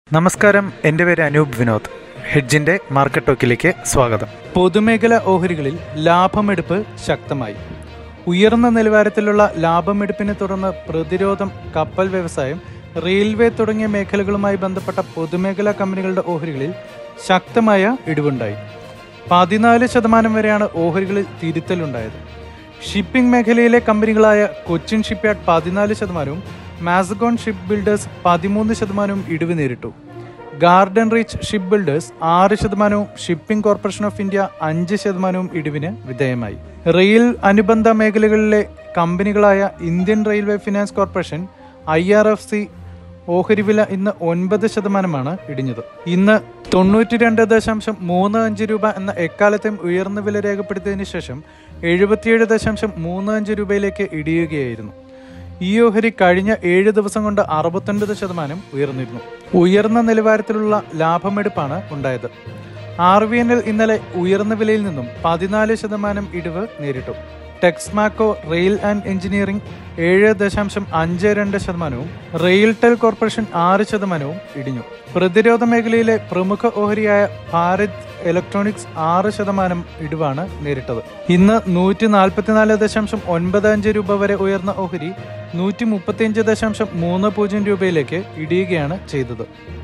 നമസ്കാരം എൻ്റെ പേര് അനൂപ് വിനോദ് ഹെഡ്ജിൻ്റെ മാർക്കറ്റ് ടോക്കിലേക്ക് സ്വാഗതം പൊതുമേഖല ഓഹരികളിൽ ലാഭമെടുപ്പ് ശക്തമായി ഉയർന്ന നിലവാരത്തിലുള്ള ലാഭമെടുപ്പിനെ തുടർന്ന് പ്രതിരോധം കപ്പൽ വ്യവസായം റെയിൽവേ തുടങ്ങിയ മേഖലകളുമായി ബന്ധപ്പെട്ട പൊതുമേഖലാ കമ്പനികളുടെ ഓഹരികളിൽ ശക്തമായ ഇടിവുണ്ടായി പതിനാല് ശതമാനം വരെയാണ് ഓഹരികളിൽ തിരുത്തലുണ്ടായത് ഷിപ്പിംഗ് മേഖലയിലെ കമ്പനികളായ കൊച്ചിൻ ഷിപ്പ്യാർഡ് പതിനാല് ശതമാനവും മാസഗോൺ ഷിപ്പ് ബിൽഡേഴ്സ് പതിമൂന്ന് ശതമാനവും ഇടിവ് നേരിട്ടു ഗാർഡൻ റീച്ച് ഷിപ്പ് ബിൽഡേഴ്സ് ആറ് ശതമാനവും ഷിപ്പിംഗ് കോർപ്പറേഷൻ ഓഫ് ഇന്ത്യ അഞ്ച് ശതമാനവും ഇടിവിന് വിധേയമായി റെയിൽ അനുബന്ധ മേഖലകളിലെ കമ്പനികളായ Indian railway finance corporation I R F C ഓഹരി വില ഇന്ന് ഒൻപത് ശതമാനമാണ് ഇടിഞ്ഞത് ഇന്ന് തൊണ്ണൂറ്റി രണ്ട് ദശാംശം മൂന്ന് അഞ്ച് രൂപ എന്ന എക്കാലത്തെയും ഉയർന്ന വില രേഖപ്പെടുത്തിയതിനു ശേഷം എഴുപത്തിയേഴ് ദശാംശം മൂന്ന് അഞ്ച് രൂപയിലേക്ക് ഇടിയുകയായിരുന്നു ഈ ഓഹരി കഴിഞ്ഞ ഏഴ് ദിവസം കൊണ്ട് അറുപത്തൊൻപത് ശതമാനം ഉയർന്നിരുന്നു ഉയർന്ന നിലവാരത്തിലുള്ള ലാഭമെടുപ്പാണ് ഉണ്ടായത് ആർ വി എന്നിൽ ഇന്നലെ ഉയർന്ന വിലയിൽ നിന്നും പതിനാല് ശതമാനം ഇടിവ് നേരിട്ടു ടെക്സ്മാക്കോ റെയിൽ ആൻഡ് എഞ്ചിനീയറിംഗ് ഏഴ് ദശാംശം അഞ്ച് രണ്ട് ശതമാനവും റെയിൽടെൽ കോർപ്പറേഷൻ ആറ് ശതമാനവും ഇടിഞ്ഞു പ്രതിരോധ മേഖലയിലെ പ്രമുഖ ഓഹരിയായ ഭാരത് ഇലക്ട്രോണിക്സ് ആറ് ശതമാനം ഇടിവാണ് നേരിട്ടത് ഇന്ന് നൂറ്റി നാൽപ്പത്തിനാല് ദശാംശം ഒൻപത് അഞ്ച് രൂപ വരെ ഉയർന്ന ഓഹരി നൂറ്റി മുപ്പത്തിയഞ്ച് ദശാംശം മൂന്ന് പൂജ്യം രൂപയിലേക്ക് ഇടിയുകയാണ് ചെയ്തത്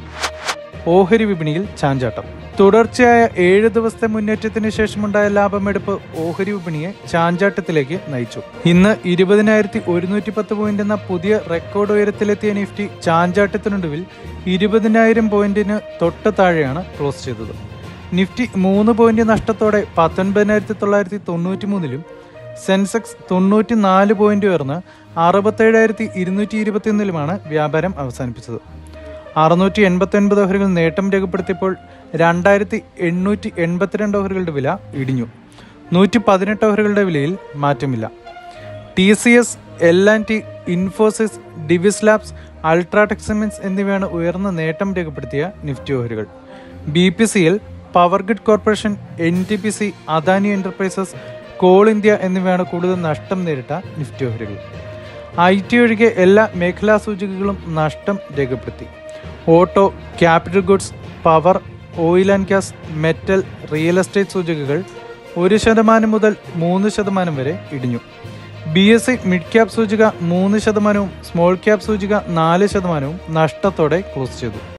ഓഹരി വിപണിയിൽ ചാഞ്ചാട്ടം തുടർച്ചയായ ഏഴ് ദിവസത്തെ മുന്നേറ്റത്തിന് ശേഷമുണ്ടായ ലാഭമെടുപ്പ് ഓഹരി വിപണിയെ ചാഞ്ചാട്ടത്തിലേക്ക് നയിച്ചു ഇന്ന് ഇരുപതിനായിരത്തി ഒരുന്നൂറ്റി പത്ത് പോയിന്റ് എന്ന പുതിയ റെക്കോർഡ് ഉയരത്തിലെത്തിയ നിഫ്റ്റി ചാഞ്ചാട്ടത്തിനൊടുവിൽ ഇരുപതിനായിരം പോയിന്റിന് തൊട്ട് താഴെയാണ് ക്ലോസ് ചെയ്തത് നിഫ്റ്റി മൂന്ന് പോയിന്റ് നഷ്ടത്തോടെ പത്തൊൻപതിനായിരത്തി തൊള്ളായിരത്തി തൊണ്ണൂറ്റി മൂന്നിലും സെൻസെക്സ് തൊണ്ണൂറ്റി നാല് പോയിന്റ് ഉയർന്ന് അറുപത്തേഴായിരത്തി ഇരുന്നൂറ്റി ഇരുപത്തിയൊന്നിലുമാണ് വ്യാപാരം അവസാനിപ്പിച്ചത് അറുന്നൂറ്റി എൺപത്തി ഒൻപത് ഓഹരികൾ നേട്ടം രേഖപ്പെടുത്തിയപ്പോൾ രണ്ടായിരത്തി എണ്ണൂറ്റി എൺപത്തിരണ്ട് ഓഹരികളുടെ വില ഇടിഞ്ഞു നൂറ്റി പതിനെട്ട് ഓഹരികളുടെ വിലയിൽ മാറ്റമില്ല T C S L and T Infosys Divi's Labs UltraTech Cements എന്നിവയാണ് ഉയർന്ന നേട്ടം രേഖപ്പെടുത്തിയ നിഫ്റ്റി ഓഹരികൾ B P C L power grid corporation N T P C Adani enterprises Coal India എന്നിവയാണ് കൂടുതൽ നഷ്ടം നേരിട്ട നിഫ്റ്റി ഓഹരികൾ ഐ ടി ഒഴികെ എല്ലാ മേഖലാ സൂചികകളും നഷ്ടം രേഖപ്പെടുത്തി auto capital goods power oil and gas metal real estate സൂചികകൾ ഒരു ശതമാനം മുതൽ മൂന്ന് ശതമാനം വരെ ഇടിഞ്ഞു B S C mid cap സൂചിക മൂന്ന് ശതമാനവും സ്മോൾ ക്യാപ് സൂചിക നാല് ശതമാനവും നഷ്ടത്തോടെ ക്ലോസ് ചെയ്തു